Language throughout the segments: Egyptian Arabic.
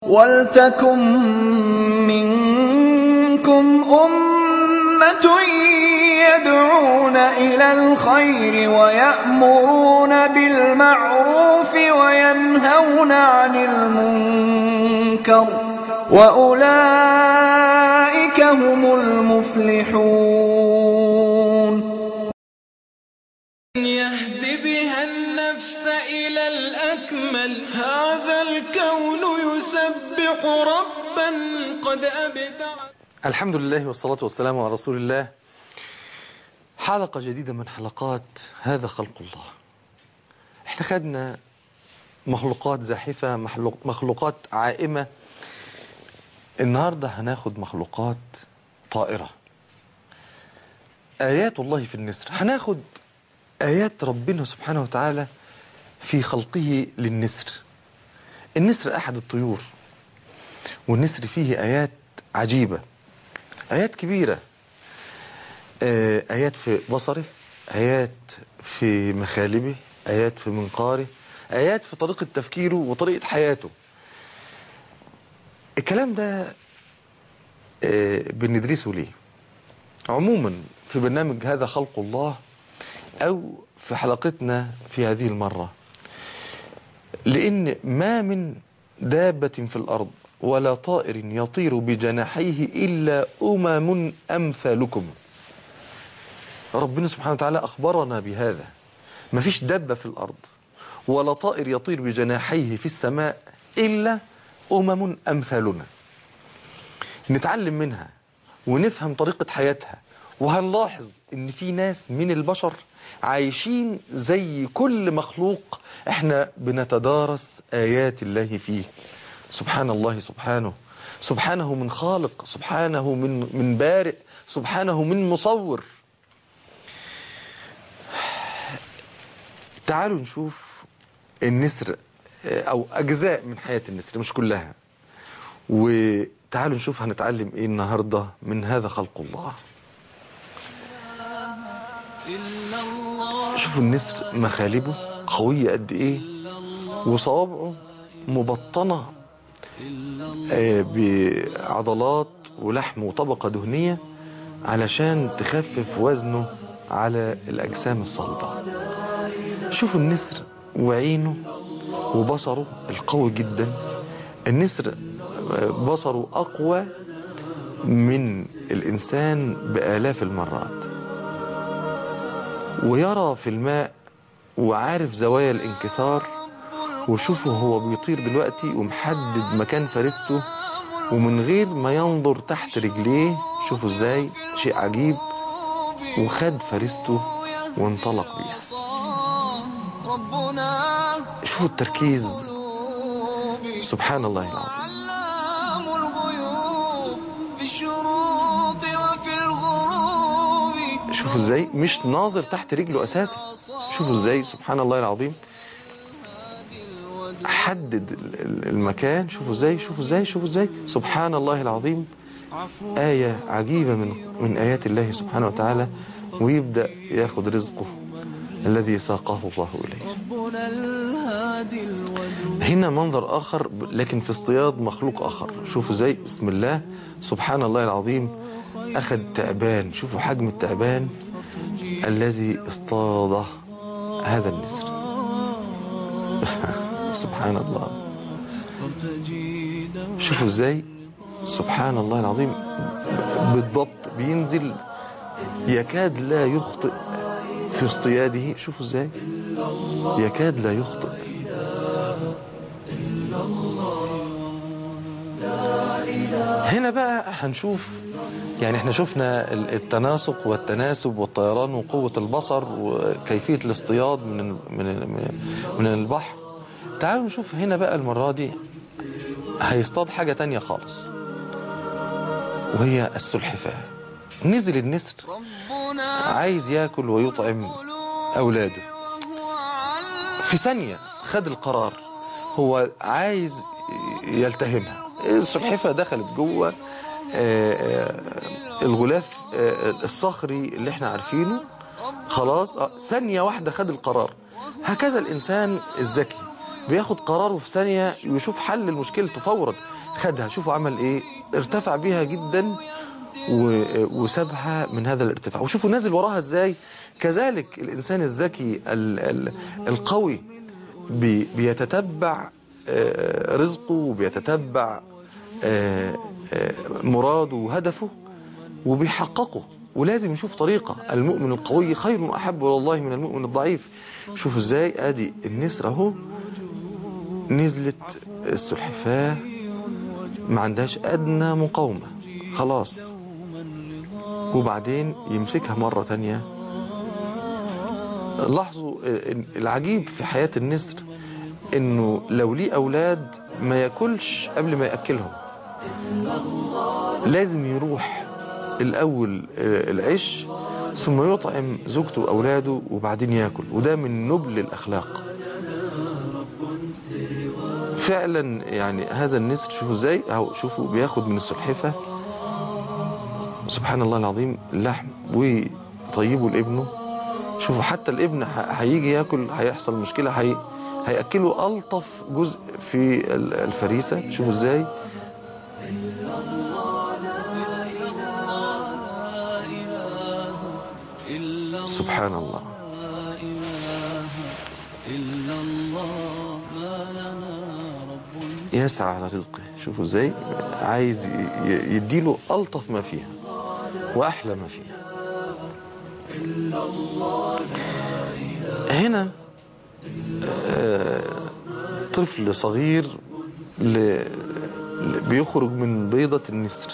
وَلْتَكُن مِّنكُمْ أُمَّةٌ يَدْعُونَ إِلَى الْخَيْرِ وَيَأْمُرُونَ بِالْمَعْرُوفِ وَيَنْهَوْنَ عَنِ الْمُنكَرِ ۚ وَأُولَٰئِكَ هُمُ الْمُفْلِحُونَ يهد بها النفس إلى الأكمل هذا الكون يسبح ربا قد أبدع الحمد لله والصلاة والسلام على رسول الله حلقة جديدة من حلقات هذا خلق الله احنا خدنا مخلوقات زاحفة مخلوق مخلوقات عائمة النهاردة هناخد مخلوقات طائرة آيات الله في النسر هناخد آيات ربنا سبحانه وتعالى في خلقه للنسر النسر أحد الطيور والنسر فيه آيات عجيبة آيات كبيرة آه، آيات في بصره آيات في مخالبه آيات في منقاره آيات في طريقة تفكيره وطريقة حياته الكلام ده آه، بندرسه ليه عموما في برنامج هذا خلق الله أو في حلقتنا في هذه المرة لأن ما من دابة في الأرض ولا طائر يطير بجناحيه إلا أمم أمثالكم ربنا سبحانه وتعالى أخبرنا بهذا ما فيش دابة في الأرض ولا طائر يطير بجناحيه في السماء إلا أمم أمثالنا نتعلم منها ونفهم طريقة حياتها وهنلاحظ ان في ناس من البشر عايشين زي كل مخلوق احنا بنتدارس آيات الله فيه سبحان الله سبحانه سبحانه من خالق سبحانه من من بارئ سبحانه من مصور تعالوا نشوف النسر او اجزاء من حياة النسر مش كلها وتعالوا نشوف هنتعلم ايه النهارده من هذا خلق الله شوفوا النسر مخالبه قوية قد ايه وصوابعه مبطنة آه، بعضلات ولحم وطبقة دهنية علشان تخفف وزنه على الأجسام الصلبة شوفوا النسر وعينه وبصره القوي جدا النسر آه، بصره أقوى من الإنسان بآلاف المرات ويرى في الماء وعارف زوايا الانكسار وشوفوا هو بيطير دلوقتي ومحدد مكان فريسته ومن غير ما ينظر تحت رجليه شوفوا ازاي شيء عجيب وخد فريسته وانطلق بيها ربنا شوفوا التركيز سبحان الله العظيم علام الغيوب في الشروق وفي الغروب شوفوا ازاي مش ناظر تحت رجله اساسا شوفوا ازاي سبحان الله العظيم حدد ال- ال- المكان شوفوا ازاي شوفوا ازاي شوفوا ازاي سبحان الله العظيم آية عجيبة من من آيات الله سبحانه وتعالى ويبدأ ياخد رزقه الذي ساقه الله إليه ربنا الهادي الودود هنا منظر آخر ب- لكن في اصطياد مخلوق آخر شوفوا ازاي بسم الله سبحان الله العظيم أخذ تعبان شوفوا حجم التعبان الذي اصطاده هذا النسر سبحان الله شوفوا ازاي سبحان الله العظيم بالضبط بينزل يكاد لا يخطئ في اصطياده شوفوا ازاي يكاد لا يخطئ هنا بقى هنشوف يعني احنا شفنا ال- التناسق والتناسب والطيران وقوة البصر وكيفية الاصطياد من ال- من ال- من- من البحر تعالوا نشوف هنا بقى المرة دي هيصطاد حاجة تانية خالص وهي السلحفاة نزل النسر ربنا عايز ياكل ويطعم أولاده في ثانية خد القرار هو عايز يلتهمها السلحفة دخلت جوه آه، آه، الغلاف آه، الصخري اللي احنا عارفينه خلاص آه، ثانية واحدة خد القرار هكذا الإنسان الذكي بياخد قراره في ثانية ويشوف حل لمشكلته فورا خدها شوفوا عمل ايه ارتفع بيها جدا و- وسابها من هذا الارتفاع وشوفوا نازل وراها ازاي كذلك الانسان الذكي ال- ال- القوي بي- بيتتبع آه، رزقه وبيتتبع آه، آه، مراده وهدفه وبيحققه ولازم يشوف طريقة المؤمن القوي خير وأحب إلى الله من المؤمن الضعيف شوفوا ازاي ادي النسر اهو نزلت السلحفاة ما عندهاش أدنى مقاومة خلاص وبعدين يمسكها مرة تانية لاحظوا العجيب في حياة النسر انه لو ليه اولاد ما ياكلش قبل ما ياكلهم لازم يروح الاول العش ثم يطعم زوجته واولاده وبعدين ياكل وده من نبل الاخلاق فعلا يعني هذا النسر شوفوا ازاي اهو شوفوا بياخد من السلحفه سبحان الله العظيم اللحم ويطيبه لابنه شوفوا حتى الابن ه- هيجي ياكل هيحصل مشكله هي هياكله الطف جزء في ال- الفريسه شوفوا ازاي سبحان الله إلا الله ما لنا رب يسعى على رزقه شوفوا ازاي عايز ي- ي- يديله الطف ما فيها واحلى ما فيها هنا آه، طفل صغير ل- ل- بيخرج من بيضة النسر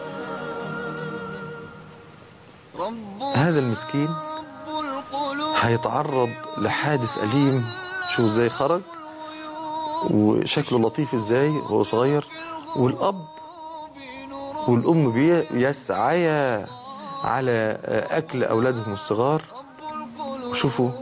رب هذا المسكين رب القلوب هيتعرض لحادث أليم شوف ازاي خرج وشكله لطيف ازاي وهو صغير والأب والأم بي- بيسعيا على آه، أكل أولادهم الصغار وشوفوا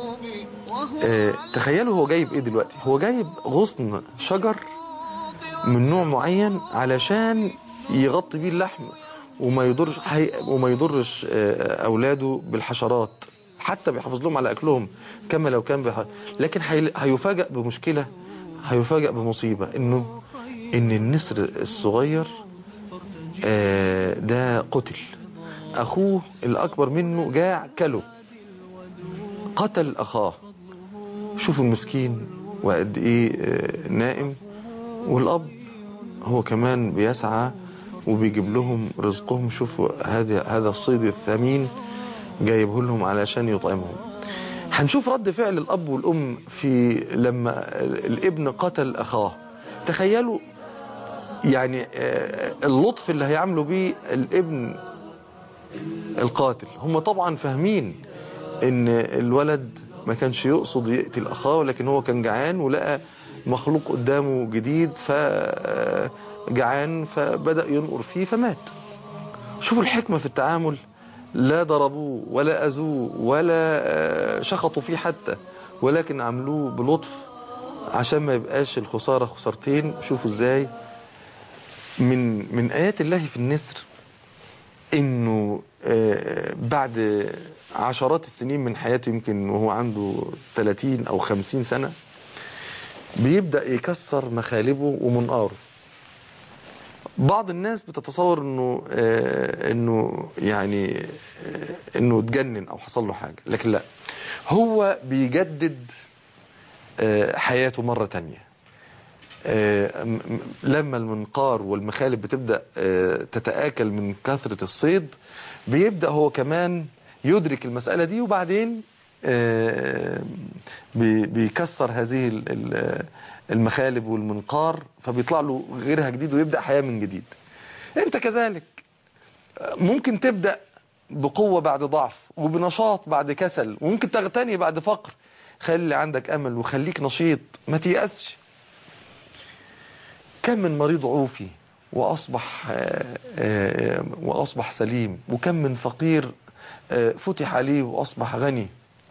آه، تخيلوا هو جايب ايه دلوقتي هو جايب غصن شجر من نوع معين علشان يغطي بيه اللحم وما يضرش حي... وما يضرش آه، اولاده بالحشرات حتى بيحافظ لهم على اكلهم كما لو كان بيح... لكن هي... هيفاجئ بمشكله هيفاجئ بمصيبه انه ان النسر الصغير آه، ده قتل اخوه الاكبر منه جاع كله قتل اخاه شوفوا المسكين وقد ايه آه، نائم والاب هو كمان بيسعى وبيجيب لهم رزقهم شوفوا هذا هذا الصيد الثمين جايبه لهم علشان يطعمهم هنشوف رد فعل الاب والام في لما الابن قتل اخاه تخيلوا يعني آه، اللطف اللي هيعملوا بيه الابن القاتل هم طبعا فاهمين ان الولد ما كانش يقصد يقتل اخاه ولكن هو كان جعان ولقى مخلوق قدامه جديد فجعان فبدأ ينقر فيه فمات شوفوا الحكمة في التعامل لا ضربوه ولا أذوه ولا آه، شخطوا فيه حتى ولكن عملوه بلطف عشان ما يبقاش الخسارة خسارتين شوفوا ازاي من من آيات الله في النسر انه آه، بعد عشرات السنين من حياته يمكن وهو عنده 30 او 50 سنة بيبدأ يكسر مخالبه ومنقاره بعض الناس بتتصور انه آه، انه يعني آه، انه اتجنن او حصل له حاجة لكن لا هو بيجدد آه، حياته مرة تانية آه، م- م- لما المنقار والمخالب بتبدأ آه، تتآكل من كثرة الصيد بيبدأ هو كمان يدرك المسألة دي وبعدين آه، بي- بيكسر هذه ال- ال- المخالب والمنقار فبيطلع له غيرها جديد ويبدأ حياة من جديد انت كذلك ممكن تبدأ بقوة بعد ضعف وبنشاط بعد كسل وممكن تغتني بعد فقر خلي عندك أمل وخليك نشيط ما تيأسش كم من مريض عوفي وأصبح آه، آه، وأصبح سليم وكم من فقير آه، فتح عليه وأصبح غني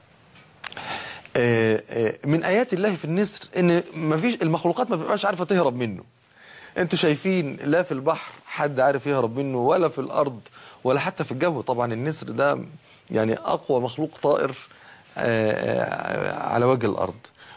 آه، آه، من آيات الله في النسر إن مفيش المخلوقات ما بتبقاش عارفة تهرب منه انتوا شايفين لا في البحر حد عارف يهرب منه ولا في الأرض ولا حتى في الجو طبعا النسر ده يعني أقوى مخلوق طائر آه، آه، على وجه الأرض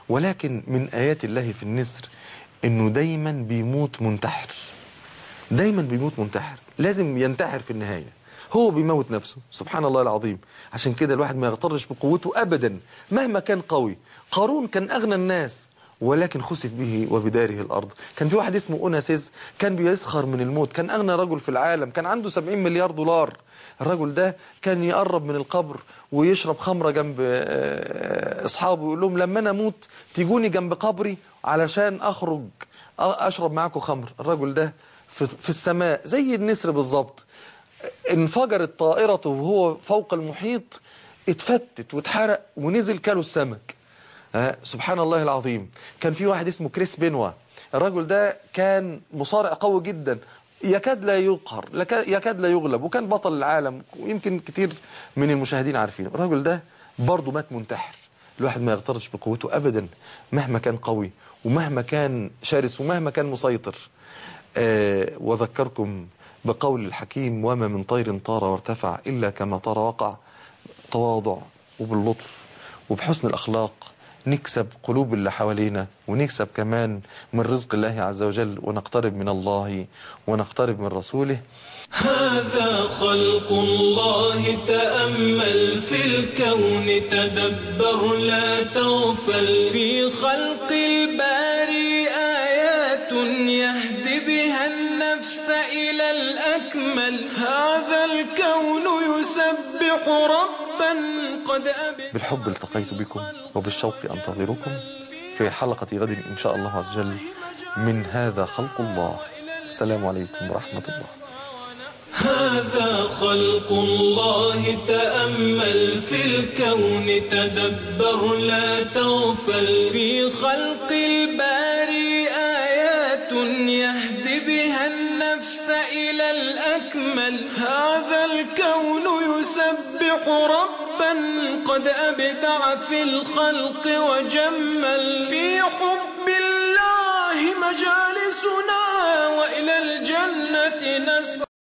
ولكن من آيات الله في النسر إنه دايما بيموت منتحر دايما بيموت منتحر لازم ينتحر في النهاية هو بيموت نفسه سبحان الله العظيم عشان كده الواحد ما يغترش بقوته أبدا مهما كان قوي قارون كان أغنى الناس ولكن خسف به وبداره الأرض كان في واحد اسمه أوناسيز كان بيسخر من الموت كان أغنى رجل في العالم كان عنده 70 مليار دولار الرجل ده كان يقرب من القبر ويشرب خمرة جنب آه، أصحابه ويقول لهم لما أنا أموت تيجوني جنب قبري علشان أخرج أ- أشرب معاكم خمر الرجل ده في في السماء زي النسر بالظبط انفجرت طائرته وهو فوق المحيط اتفتت واتحرق ونزل كاله السمك ها، سبحان الله العظيم كان في واحد اسمه كريس بنوا الرجل ده كان مصارع قوي جدا يكاد لا يقهر لك- يكاد لا يغلب وكان بطل العالم ويمكن كتير من المشاهدين عارفين الرجل ده برضه مات منتحر الواحد ما يغترش بقوته ابدا مهما كان قوي ومهما كان شرس ومهما كان مسيطر آه وذكركم بقول الحكيم وما من طير طار وارتفع إلا كما طار وقع تواضع وباللطف وبحسن الأخلاق نكسب قلوب اللي حوالينا ونكسب كمان من رزق الله عز وجل ونقترب من الله ونقترب من رسوله هذا خلق الله تأمل في الكون تدبر لا تغفل في خلق الباري آيات يهدي بها النفس إلى الأكمل هذا الكون يسبح ربا قد أبدى بالحب التقيت بكم وبالشوق أنتظركم في حلقة غد إن شاء الله عز وجل من هذا خلق الله السلام عليكم ورحمة الله هذا خلق الله تأمل في الكون تدبر لا تغفل في خلق الباري آيات يهدي بها النفس إلى الأكمل هذا الكون يسبح ربا قد أبدع في الخلق وجمل في حب